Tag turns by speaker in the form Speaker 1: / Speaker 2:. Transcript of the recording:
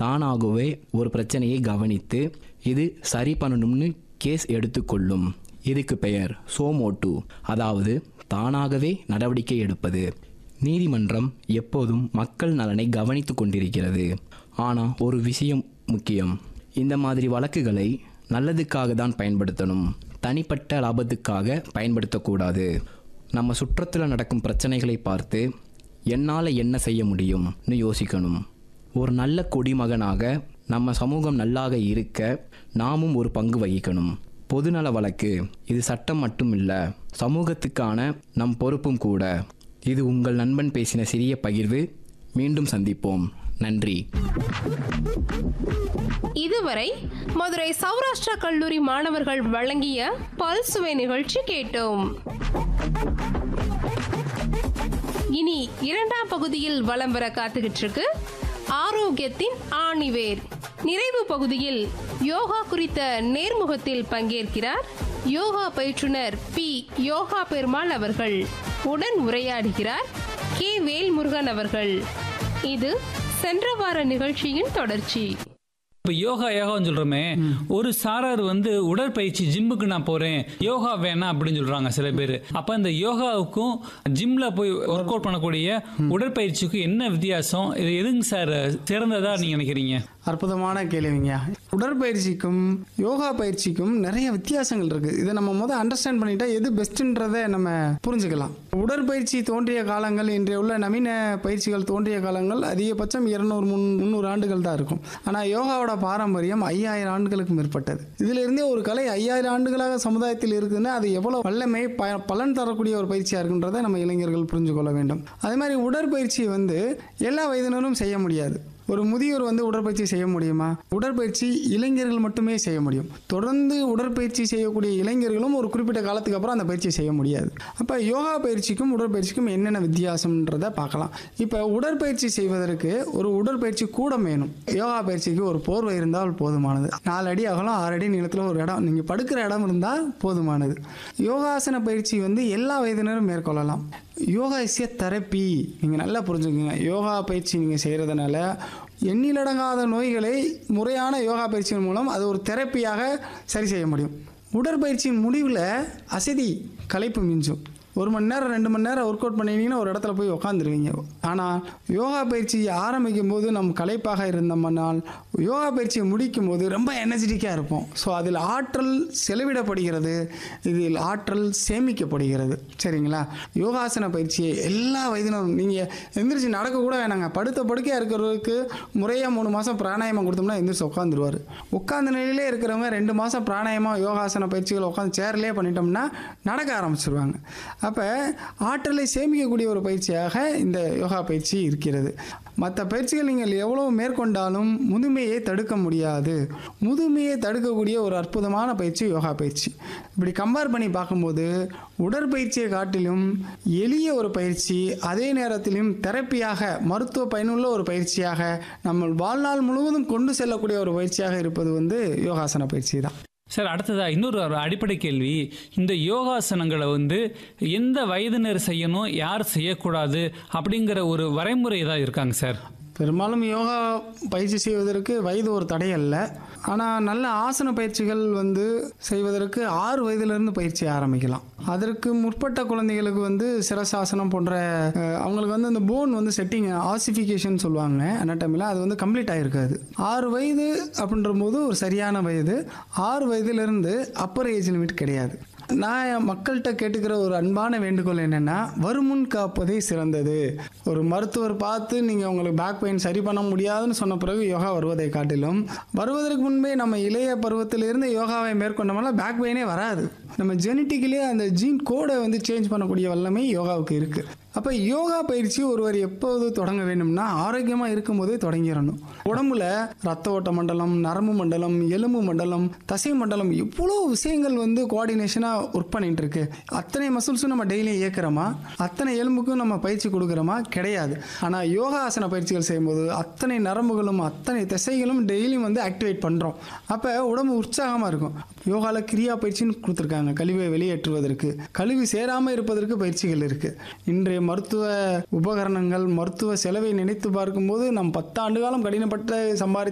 Speaker 1: தானாகவே ஒரு பிரச்சனையை கவனித்து இது சரி பண்ணணும்னு கேஸ் எடுத்துக்கொள்ளும் இதுக்கு பெயர் சோமோட்டு அதாவது தானாகவே நடவடிக்கை எடுப்பது நீதிமன்றம் எப்போதும் மக்கள் நலனை கவனித்து கொண்டிருக்கிறது ஆனால் ஒரு விஷயம் முக்கியம் இந்த மாதிரி வழக்குகளை நல்லதுக்காக தான் பயன்படுத்தணும் தனிப்பட்ட லாபத்துக்காக பயன்படுத்தக்கூடாது நம்ம சுற்றத்தில் நடக்கும் பிரச்சனைகளை பார்த்து என்னால் என்ன செய்ய முடியும்னு யோசிக்கணும் ஒரு நல்ல குடிமகனாக நம்ம சமூகம் நல்லாக இருக்க நாமும் ஒரு பங்கு வகிக்கணும் பொதுநல வழக்கு இது சட்டம் மட்டும் இல்லை சமூகத்துக்கான நம் பொறுப்பும் கூட இது உங்கள் நண்பன் பேசின சிறிய பகிர்வு மீண்டும் சந்திப்போம் நன்றி
Speaker 2: இதுவரை மதுரை சௌராஷ்டிரா கல்லூரி மாணவர்கள் வழங்கிய பல்சுவை நிகழ்ச்சி கேட்டோம் இனி இரண்டாம் பகுதியில் வலம் வர காத்துக்கிட்டு இருக்கு ஆரோக்கியத்தின் ஆணிவேர் நிறைவு பகுதியில் யோகா குறித்த நேர்முகத்தில் பங்கேற்கிறார் யோகா பயிற்றுனர் பி யோகா பெருமாள் அவர்கள் உடன் உரையாடுகிறார் கே வேல்முருகன் அவர்கள் இது சென்ற வார நிகழ்ச்சியின் தொடர்ச்சி
Speaker 3: இப்போ யோகா யோகான்னு சொல்றோமே ஒரு சாரார் வந்து உடற்பயிற்சி ஜிம்முக்கு நான் போறேன் யோகா வேணாம் அப்படின்னு சொல்றாங்க சில பேர் அப்ப இந்த யோகாவுக்கும் ஜிம்ல போய் ஒர்க் அவுட் பண்ணக்கூடிய உடற்பயிற்சிக்கும் என்ன வித்தியாசம் இது எதுங்க சார் சிறந்ததா நீங்க நினைக்கிறீங்க
Speaker 4: அற்புதமான கேள்விங்க உடற்பயிற்சிக்கும் யோகா பயிற்சிக்கும் நிறைய வித்தியாசங்கள் இருக்கு இதை நம்ம முதல் அண்டர்ஸ்டாண்ட் பண்ணிட்டா எது பெஸ்ட்ன்றதை நம்ம புரிஞ்சுக்கலாம் உடற்பயிற்சி தோன்றிய காலங்கள் இன்றைய உள்ள நவீன பயிற்சிகள் தோன்றிய காலங்கள் அதிகபட்சம் இருநூறு முன் முந்நூறு ஆண்டுகள் தான் இருக்கும் ஆனால் யோகாவோட பாரம்பரியம் ஐயாயிரம் ஆண்டுகளுக்கு மேற்பட்டது இதுல இருந்தே ஒரு கலை ஐயாயிரம் ஆண்டுகளாக சமுதாயத்தில் இருக்குதுன்னா அது எவ்வளவு வல்லமை ப பலன் தரக்கூடிய ஒரு பயிற்சியா இருக்குன்றதை நம்ம இளைஞர்கள் புரிஞ்சு கொள்ள வேண்டும் அதே மாதிரி உடற்பயிற்சி வந்து எல்லா வயதினரும் செய்ய முடியாது ஒரு முதியோர் வந்து உடற்பயிற்சி செய்ய முடியுமா உடற்பயிற்சி இளைஞர்கள் மட்டுமே செய்ய முடியும் தொடர்ந்து உடற்பயிற்சி செய்யக்கூடிய இளைஞர்களும் ஒரு குறிப்பிட்ட காலத்துக்கு அப்புறம் அந்த பயிற்சியை செய்ய முடியாது அப்போ யோகா பயிற்சிக்கும் உடற்பயிற்சிக்கும் என்னென்ன வித்தியாசம்ன்றதை பார்க்கலாம் இப்போ உடற்பயிற்சி செய்வதற்கு ஒரு உடற்பயிற்சி கூடம் வேணும் யோகா பயிற்சிக்கு ஒரு போர்வை இருந்தால் போதுமானது நாலு அடி அகலம் ஆறு அடி நீளத்தில் ஒரு இடம் நீங்கள் படுக்கிற இடம் இருந்தால் போதுமானது யோகாசன பயிற்சி வந்து எல்லா வயதினரும் மேற்கொள்ளலாம் யோகா இஸ் எ தெரப்பி நீங்கள் நல்லா புரிஞ்சுக்கோங்க யோகா பயிற்சி நீங்கள் செய்கிறதுனால எண்ணிலடங்காத நோய்களை முறையான யோகா பயிற்சியின் மூலம் அது ஒரு தெரப்பியாக சரி செய்ய முடியும் உடற்பயிற்சியின் முடிவில் அசதி களைப்பு மிஞ்சும் ஒரு மணி நேரம் ரெண்டு மணி நேரம் ஒர்க் அவுட் பண்ணிட்டீங்கன்னா ஒரு இடத்துல போய் உட்காந்துருவீங்க ஆனால் யோகா பயிற்சி ஆரம்பிக்கும் போது நம்ம களைப்பாக இருந்தோம்னால் யோகா பயிற்சியை முடிக்கும் போது ரொம்ப எனர்ஜெட்டிக்காக இருப்போம் ஸோ அதில் ஆற்றல் செலவிடப்படுகிறது இதில் ஆற்றல் சேமிக்கப்படுகிறது சரிங்களா யோகாசன பயிற்சியை எல்லா வயதினரும் நீங்கள் எந்திரிச்சு நடக்க கூட வேணாங்க படுத்த படுக்கையாக இருக்கிறவருக்கு முறையாக மூணு மாதம் பிராணாயாமம் கொடுத்தோம்னா எந்திரிச்சு உட்காந்துருவார் உட்காந்த நிலையிலே இருக்கிறவங்க ரெண்டு மாதம் பிராணாயாமம் யோகாசன பயிற்சிகள் உட்காந்து சேர்லேயே பண்ணிட்டோம்னா நடக்க ஆரம்பிச்சிருவாங்க அப்போ ஆற்றலை சேமிக்கக்கூடிய ஒரு பயிற்சியாக இந்த யோகா பயிற்சி இருக்கிறது மற்ற பயிற்சிகள் நீங்கள் எவ்வளோ மேற்கொண்டாலும் முதுமையை தடுக்க முடியாது முதுமையை தடுக்கக்கூடிய ஒரு அற்புதமான பயிற்சி யோகா பயிற்சி இப்படி கம்பேர் பண்ணி பார்க்கும்போது உடற்பயிற்சியை காட்டிலும் எளிய ஒரு பயிற்சி அதே நேரத்திலும் தெரப்பியாக மருத்துவ பயனுள்ள ஒரு பயிற்சியாக நம்ம வாழ்நாள் முழுவதும் கொண்டு செல்லக்கூடிய ஒரு பயிற்சியாக இருப்பது வந்து யோகாசன பயிற்சி தான்
Speaker 3: சார் அடுத்ததா இன்னொரு ஒரு அடிப்படை கேள்வி இந்த யோகாசனங்களை வந்து எந்த வயதினர் செய்யணும் யார் செய்யக்கூடாது அப்படிங்கிற ஒரு வரைமுறை ஏதாவது இருக்காங்க சார்
Speaker 4: பெரும்பாலும் யோகா பயிற்சி செய்வதற்கு வயது ஒரு தடை அல்ல ஆனால் நல்ல ஆசன பயிற்சிகள் வந்து செய்வதற்கு ஆறு வயதிலிருந்து பயிற்சி ஆரம்பிக்கலாம் அதற்கு முற்பட்ட குழந்தைகளுக்கு வந்து சிரசாசனம் போன்ற அஹ், அவங்களுக்கு வந்து அந்த போன் வந்து செட்டிங் ஆசிஃபிகேஷன் சொல்லுவாங்க அனாட்டமியில் அது வந்து கம்ப்ளீட் ஆகிருக்காது ஆறு வயது அப்படின்ற போது ஒரு சரியான வயது ஆறு வயதிலிருந்து அப்பர் ஏஜ் லிமிட் கிடையாது நான் என் மக்கள்கிட்ட கேட்டுக்கிற ஒரு அன்பான வேண்டுகோள் என்னென்னா வருமுன் காப்பதே சிறந்தது ஒரு மருத்துவர் பார்த்து நீங்கள் உங்களுக்கு பேக் பெயின் சரி பண்ண முடியாதுன்னு சொன்ன பிறகு யோகா வருவதை காட்டிலும் வருவதற்கு முன்பே நம்ம இளைய பருவத்திலிருந்து யோகாவை மேற்கொண்டோம்னா பேக் பெயினே வராது நம்ம ஜெனட்டிக்கலி அந்த ஜீன் கோடை வந்து சேஞ்ச் பண்ணக்கூடிய வல்லமை யோகாவுக்கு இருக்குது அப்போ யோகா பயிற்சி ஒருவர் எப்போது தொடங்க வேண்டும்னா ஆரோக்கியமாக இருக்கும்போதே தொடங்கிடணும் உடம்புல ரத்த ஓட்ட மண்டலம் நரம்பு மண்டலம் எலும்பு மண்டலம் தசை மண்டலம் இவ்வளோ விஷயங்கள் வந்து கோஆர்டினேஷனாக ஒர்க் பண்ணிட்டு இருக்கு அத்தனை மசில்ஸும் நம்ம டெய்லி இயக்குறோமா அத்தனை எலும்புக்கும் நம்ம பயிற்சி கொடுக்குறோமா கிடையாது ஆனால் யோகாசன பயிற்சிகள் செய்யும்போது அத்தனை நரம்புகளும் அத்தனை திசைகளும் டெய்லியும் வந்து ஆக்டிவேட் பண்ணுறோம் அப்போ உடம்பு உற்சாகமாக இருக்கும் யோகாவில் கிரியா பயிற்சின்னு கொடுத்துருக்காங்க கழிவை வெளியேற்றுவதற்கு கழிவு சேராமல் இருப்பதற்கு பயிற்சிகள் இருக்குது இன்றைய மருத்துவ உபகரணங்கள் மருத்துவ செலவை நினைத்து பார்க்கும்போது நம் பத்தாண்டு காலம் கடினப்பட்ட சம்பாதி